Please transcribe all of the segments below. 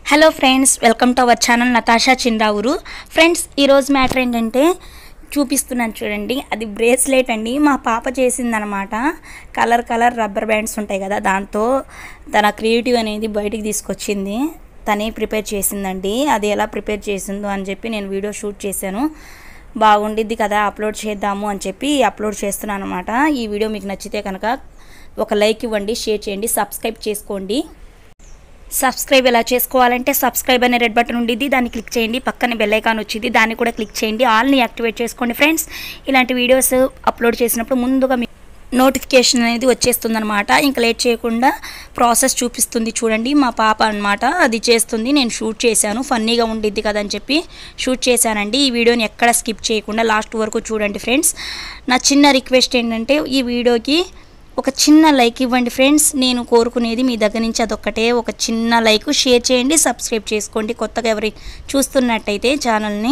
hello friends welcome to our channel Natasha చిందావురు friends ఈరోజు matter ఏంటంటే చూపిస్తున్నాను చూడండి అది బ్రేస్లెట్ అండి మా పాప చేసిందనమాట కలర్ కలర్ రబ్బర్ బ్యాండ్స్ ఉంటాయి కదా దాంతో తన క్రియేటివ్ అనేది బయటికి తీసుకొచ్చింది తనే ప్రిపేర్ చేసిందండి అది ఎలా ప్రిపేర్ చేసిందో అని చెప్పి నేను వీడియో షూట్ చేశాను బాగుండిద్ది కదా అప్లోడ్ చేద్దాము అని చెప్పి అప్లోడ్ చేస్తున్నాను అనమాట ఈ వీడియో మీకు నచ్చితే కనుక ఒక లైక్ ఇవ్వండి షేర్ చేయండి సబ్స్క్రైబ్ చేసుకోండి సబ్స్క్రైబ్ ఎలా చేసుకోవాలంటే సబ్స్క్రైబ్ అనే రెడ్ బటన్ ఉండిద్ది దాన్ని క్లిక్ చేయండి పక్కన బెల్ ఐకాన్ వచ్చింది దాన్ని కూడా క్లిక్ చేయండి ఆల్ని యాక్టివేట్ చేసుకోండి ఫ్రెండ్స్ ఇలాంటి వీడియోస్ అప్లోడ్ చేసినప్పుడు ముందుగా మీ నోటిఫికేషన్ అనేది వచ్చేస్తుందన్నమాట ఇంకా లేట్ చేయకుండా ప్రాసెస్ చూపిస్తుంది చూడండి మా పాప అన్నమాట అది చేస్తుంది నేను షూట్ చేశాను ఫన్నీగా ఉండిద్ది కదా అని చెప్పి షూట్ చేశానండి ఈ వీడియోని ఎక్కడ స్కిప్ చేయకుండా లాస్ట్ వరకు చూడండి ఫ్రెండ్స్ నా చిన్న రిక్వెస్ట్ ఏంటంటే ఈ వీడియోకి ఒక చిన్న లైక్ ఇవ్వండి ఫ్రెండ్స్ నేను కోరుకునేది మీ దగ్గర నుంచి అదొక్కటే ఒక చిన్న లైక్ షేర్ చేయండి సబ్స్క్రైబ్ చేసుకోండి కొత్తగా ఎవరి చూస్తున్నట్టయితే ఛానల్ని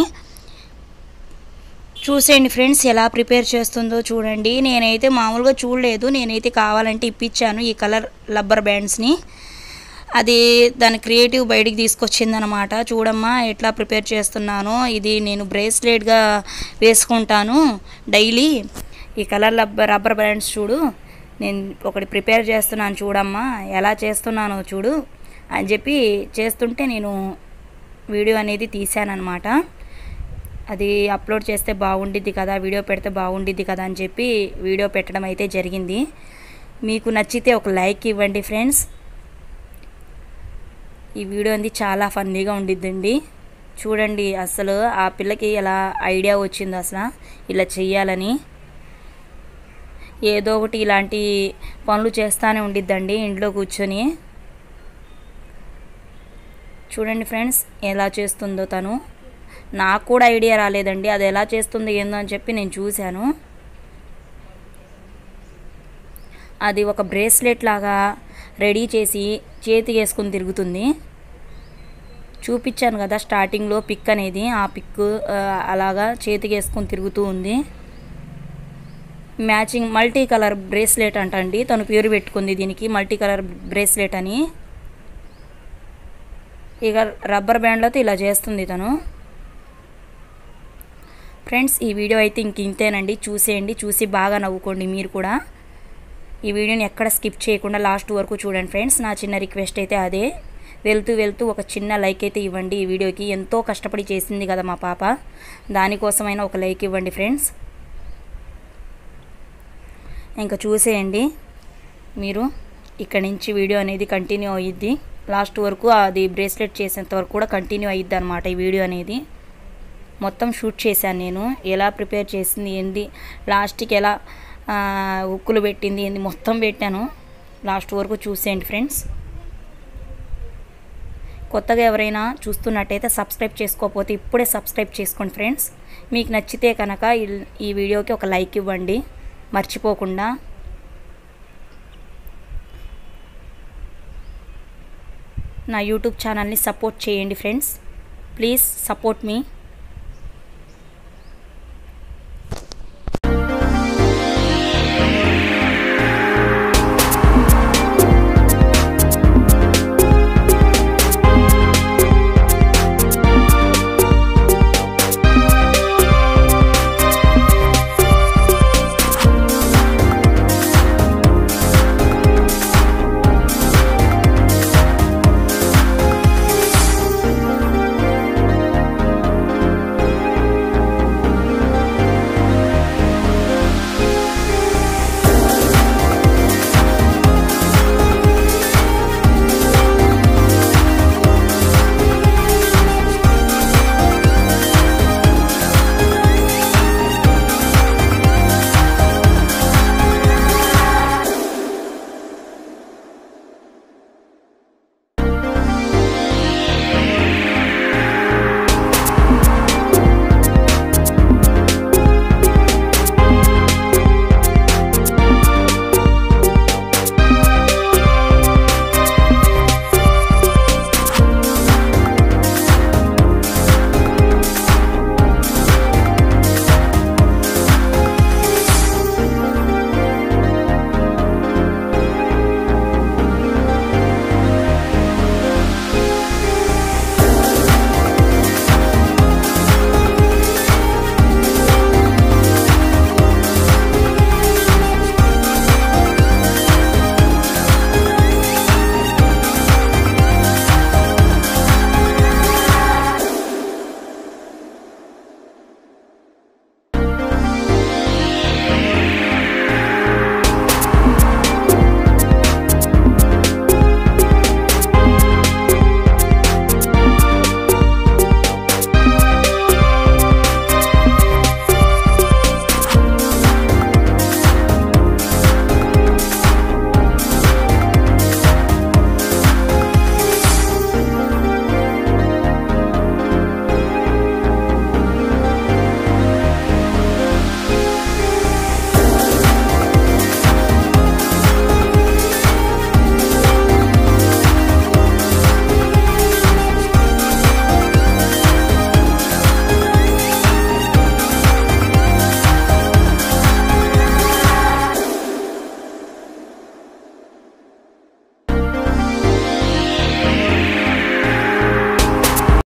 చూసేయండి ఫ్రెండ్స్ ఎలా ప్రిపేర్ చేస్తుందో చూడండి నేనైతే మామూలుగా చూడలేదు నేనైతే కావాలంటే ఇప్పించాను ఈ కలర్ రబ్బర్ బ్యాండ్స్ని అది దాని క్రియేటివ్ బయటికి తీసుకొచ్చిందనమాట చూడమ్మా ఎట్లా ప్రిపేర్ చేస్తున్నానో ఇది నేను బ్రేస్లెట్గా వేసుకుంటాను డైలీ ఈ కలర్ రబ్బర్ రబ్బర్ బ్యాండ్స్ చూడు నేను ఒకటి ప్రిపేర్ చేస్తున్నాను చూడమ్మా ఎలా చేస్తున్నానో చూడు అని చెప్పి చేస్తుంటే నేను వీడియో అనేది తీశానమాట అది అప్లోడ్ చేస్తే బాగుండిద్ది కదా వీడియో పెడితే బాగుండిద్ది కదా అని చెప్పి వీడియో పెట్టడం అయితే జరిగింది మీకు నచ్చితే ఒక లైక్ ఇవ్వండి ఫ్రెండ్స్ ఈ వీడియో అనేది చాలా ఫన్నీగా ఉండిద్దండి చూడండి అసలు ఆ పిల్లకి ఎలా ఐడియా వచ్చిందో అసలు ఇలా చెయ్యాలని ఏదో ఒకటి ఇలాంటి పనులు చేస్తూనే ఉండిద్దండి ఇంట్లో కూర్చొని చూడండి ఫ్రెండ్స్ ఎలా చేస్తుందో తను నాకు కూడా ఐడియా రాలేదండి అది ఎలా చేస్తుంది ఏందో అని చెప్పి నేను చూశాను అది ఒక బ్రేస్లెట్ లాగా రెడీ చేసి చేతికి వేసుకుని తిరుగుతుంది చూపించాను కదా స్టార్టింగ్లో పిక్ అనేది ఆ పిక్ అలాగా చేతికి వేసుకొని తిరుగుతూ ఉంది మ్యాచింగ్ మల్టీ కలర్ బ్రేస్లెట్ అంటండి తను పేరు పెట్టుకుంది దీనికి మల్టీ కలర్ బ్రేస్లెట్ అని ఇక రబ్బర్ బ్యాండ్లతో ఇలా చేస్తుంది తను ఫ్రెండ్స్ ఈ వీడియో అయితే ఇంక ఇంతేనండి చూసేయండి చూసి బాగా నవ్వుకోండి మీరు కూడా ఈ వీడియోని ఎక్కడ స్కిప్ చేయకుండా లాస్ట్ వరకు చూడండి ఫ్రెండ్స్ నా చిన్న రిక్వెస్ట్ అయితే అదే వెళ్తూ వెళ్తూ ఒక చిన్న లైక్ అయితే ఇవ్వండి ఈ వీడియోకి ఎంతో కష్టపడి చేసింది కదా మా పాప దానికోసమైనా ఒక లైక్ ఇవ్వండి ఫ్రెండ్స్ ఇంకా చూసేయండి మీరు ఇక్కడ నుంచి వీడియో అనేది కంటిన్యూ అయ్యిద్ది లాస్ట్ వరకు అది బ్రేస్లెట్ చేసేంత వరకు కూడా కంటిన్యూ అయ్యిద్ది అనమాట ఈ వీడియో అనేది మొత్తం షూట్ చేశాను నేను ఎలా ప్రిపేర్ చేసింది ఏంది లాస్ట్కి ఎలా ఉక్కులు పెట్టింది ఏంది మొత్తం పెట్టాను లాస్ట్ వరకు చూసేయండి ఫ్రెండ్స్ కొత్తగా ఎవరైనా చూస్తున్నట్టయితే సబ్స్క్రైబ్ చేసుకోకపోతే ఇప్పుడే సబ్స్క్రైబ్ చేసుకోండి ఫ్రెండ్స్ మీకు నచ్చితే కనుక ఈ వీడియోకి ఒక లైక్ ఇవ్వండి మర్చిపోకుండా నా యూట్యూబ్ ఛానల్ని సపోర్ట్ చేయండి ఫ్రెండ్స్ ప్లీజ్ సపోర్ట్ మీ